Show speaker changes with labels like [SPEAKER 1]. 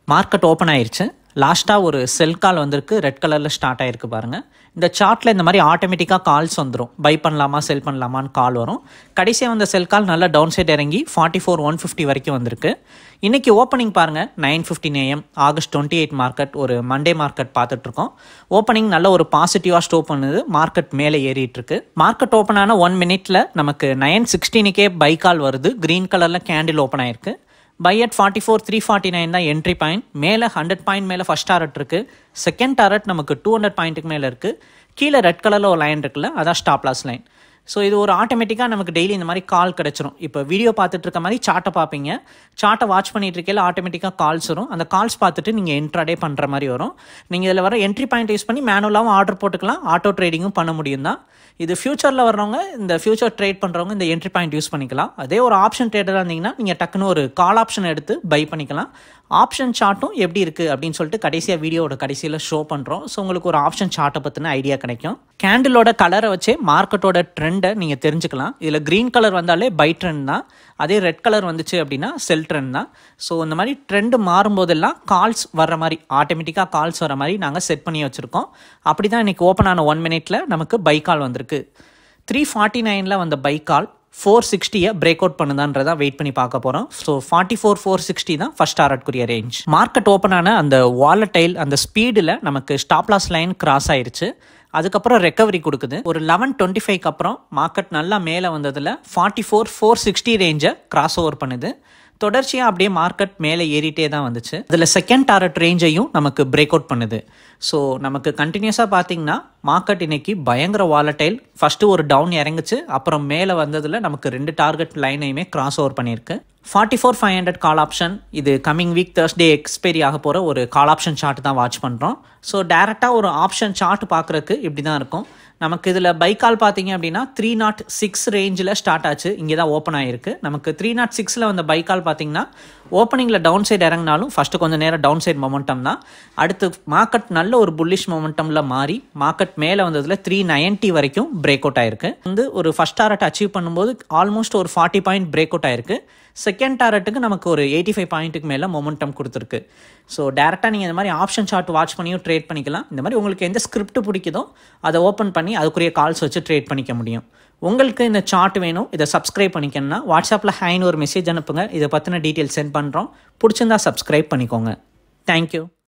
[SPEAKER 1] market open ஆயிருச்சு லாஸ்ட்டாக ஒரு செல் கால் வந்திருக்கு ரெட் கலரில் ஸ்டார்ட் ஆயிருக்கு பாருங்கள் இந்த சார்ட்டில் இந்த மாதிரி ஆட்டோமேட்டிக்காக கால்ஸ் வந்துடும் பை பண்ணலாமா செல் பண்ணலாமான்னு கால் வரும் கடைசியாக வந்த செல் கால் நல்லா டவுன் சைட் இறங்கி ஃபார்ட்டி ஃபோர் ஒன் ஃபிஃப்டி வரைக்கும் வந்திருக்கு இன்றைக்கி ஓப்பனிங் பாருங்கள் nine fifteen AM August twenty eight market ஒரு மண்டே மார்க்கெட் பார்த்துட்ருக்கோம் ஓப்பனிங் நல்ல ஒரு பாசிட்டிவாக ஸ்டோப் பண்ணுது மார்க்கெட் மேலே ஏறிட்டு இருக்கு மார்க்கெட் ஓப்பன் ஆன ஒன் மினிட்ல நமக்கு நைன் சிக்ஸ்டீனுக்கே பை கால் வருது க்ரீன் கலரில் கேண்டில் ஓப்பன் ஆயிருக்கு buy at forty four three forty nine தான் என்ட்ரி பாயிண்ட் மேலே ஹண்ட்ரட் பாயிண்ட் மேலே ஃபஸ்ட் டாரட் இருக்குது செகண்ட் டாரட் நமக்கு டூ ஹண்ட்ரட் பாயிண்ட்டுக்கு மேலே இருக்குது கீழே ரெட் கலரில் ஒரு லைன் இருக்குல்ல அதான் ஸ்டாப் லாஸ் லைன் ஸோ இது ஒரு ஆட்டோமேட்டிக்காக நமக்கு டெய்லி இந்த மாதிரி கால் கிடச்சிரும் இப்போ வீடியோ பார்த்துட்டு இருக்க மாதிரி சார்ட்டை பார்ப்பீங்க சார்ட்டை வாட்ச் பண்ணிட்டு இருக்கையில் ஆட்டோமேட்டிக்காக கால்ஸ் வரும் அந்த கால்ஸ் பார்த்துட்டு நீங்கள் இன்ட்ராடே பண்ணுற மாதிரி வரும் நீங்கள் இதில் வர என்ட்ரி பாயிண்ட் யூஸ் பண்ணி மேனுவலாகவும் ஆர்டர் போட்டுக்கலாம் ஆட்டோ ட்ரேடிங்கும் பண்ண முடியும் தான் இது ஃபியூச்சரில் வர்றவங்க இந்த ஃபியூச்சர் ட்ரேட் பண்ணுறவங்க இந்த என்ட்ரி பாயிண்ட் யூஸ் பண்ணிக்கலாம் அதே ஒரு ஆப்ஷன் ட்ரேடராக இருந்தீங்கன்னா நீங்கள் டக்குன்னு ஒரு கால் ஆப்ஷன் எடுத்து பை பண்ணிக்கலாம் ஆப்ஷன் சார்ட்டும் எப்படி இருக்குது அப்படின்னு சொல்லிட்டு கடைசியாக வீடியோட கடைசியில் ஷோ பண்ணுறோம் ஸோ உங்களுக்கு ஒரு ஆப்ஷன் சார்ட்டை பற்றின ஐடியா கிடைக்கும் கேண்டிலோட கலரை வச்சே மார்க்கெட்டோட ட்ரெண்டை நீங்கள் தெரிஞ்சுக்கலாம் இதில் க்ரீன் கலர் வந்தாலே பை ட்ரெண்ட் தான் அதே ரெட் கலர் வந்துச்சு அப்படின்னா செல் ட்ரெண்ட் தான் ஸோ இந்த மாதிரி ட்ரெண்டு மாறும்போதெல்லாம் கால்ஸ் வர்ற மாதிரி ஆட்டோமேட்டிக்காக கால்ஸ் வர மாதிரி நாங்கள் செட் பண்ணி வச்சுருக்கோம் அப்படி தான் இன்றைக்கி ஓப்பன் ஆன ஒன் மினிட்ல நமக்கு பை கால் வந்திருக்கு த்ரீ ஃபார்ட்டி நைனில் வந்த பை கால் ஃபோர் சிக்ஸ்டியை பிரேக் அவுட் பண்ணுதான்றதை வெயிட் பண்ணி பார்க்க போகிறோம் so forty four four sixty தான் ஃபஸ்ட் டாரட்குரிய ரேஞ்ச் மார்க்கெட் ஓப்பன் ஆன அந்த வாலட்டைல் அந்த ஸ்பீடில் நமக்கு ஸ்டாப் லாஸ் லைன் கிராஸ் ஆயிருச்சு அதுக்கப்புறம் ரெக்கவரி கொடுக்குது ஒரு லெவன் டுவெண்ட்டி ஃபைவ்க்கு அப்புறம் மார்க்கெட் நல்லா மேலே வந்ததில் ஃபார்ட்டி ஃபோர் ஃபோர் சிக்ஸ்டி ரேஞ்சை கிராஸ் ஓவர் பண்ணுது தொடர்ச்சியாக அப்படியே மார்க்கெட் மேலே ஏறிட்டே தான் வந்துச்சு அதில் செகண்ட் டாரட் ரேஞ்சையும் நமக்கு பிரேக் அவுட் பண்ணுது ஸோ நமக்கு கண்டினியூஸாக பார்த்தீங்கன்னா மார்க்கெட் இன்னைக்கு பயங்கர வாலட்டைல் ஃபஸ்ட்டு ஒரு டவுன் இறங்குச்சு அப்புறம் மேலே வந்ததில் நமக்கு ரெண்டு டார்கெட் லைனையுமே கிராஸ் ஓவர் பண்ணியிருக்கு forty four five hundred call option இது கம்மிங் வீக் தேர்ஸ்டே எக்ஸ்பைரி ஆக போகிற ஒரு கால் ஆப்ஷன் சார்ட் தான் வாட்ச் பண்ணுறோம் ஸோ டேரெக்டாக ஒரு ஆப்ஷன் சார்ட் பார்க்குறக்கு இப்படி தான் இருக்கும் நமக்கு இதில் பைக்கால் பார்த்தீங்க அப்படின்னா த்ரீ நாட் சிக்ஸ் ரேஞ்சில் ஸ்டார்ட் ஆச்சு இங்கே தான் ஓப்பன் ஆகிருக்கு நமக்கு த்ரீ நாட் சிக்ஸில் வந்த பைக்கால் பார்த்தீங்கன்னா ஓப்பனிங்கில் டவுன் சைடு இறங்கினாலும் ஃபஸ்ட்டு கொஞ்சம் நேரம் டவுன் சைடு மொமெண்டம் தான் அடுத்து மார்க்கெட் நல்ல ஒரு புல்லிஷ் மொமெண்டமில் மாறி மார்க்கெட் மேலே வந்ததில் த்ரீ நைன்ட்டி வரைக்கும் பிரேக் அவுட் ஆயிருக்கு வந்து ஒரு ஃபஸ்ட் டாரட் அச்சீவ் பண்ணும்போது ஆல்மோஸ்ட் ஒரு ஃபார்ட்டி பாயிண்ட் பிரேக் அவுட் ஆயிருக்கு செகண்ட் டாரட்டுக்கு நமக்கு ஒரு எயிட்டி ஃபைவ் பாயிண்ட்டுக்கு மேலே மொமெண்டம் கொடுத்துருக்கு ஸோ டேரெக்டாக நீங்கள் இந்த மாதிரி ஆப்ஷன் சார்ட் வாட்ச் பண்ணியும் ட்ரேட் பண்ணிக்கலாம் இந்த மாதிரி உங்களுக்கு எந்த ஸ்கிரிப்ட் பிடிக்குதோ அதை ஓப்பன் பண்ணி அதுக்குரிய கால்ஸ் வச்சு ட்ரேட் பண்ணிக்க முடியும் உங்களுக்கு இந்த சார்ட் வேணும் இதை சப்ஸ்கிரைப் பண்ணிக்கணும்னா வாட்ஸ்அப்பில் ஹைன்னு ஒரு மெசேஜ் அனுப்புங்க இதை பற்றின டீட்டெயில் சென்ட் பண்ணுறோம் பிடிச்சிருந்தா சப்ஸ்கிரைப் பண்ணிக்கோங்க தேங்க்யூ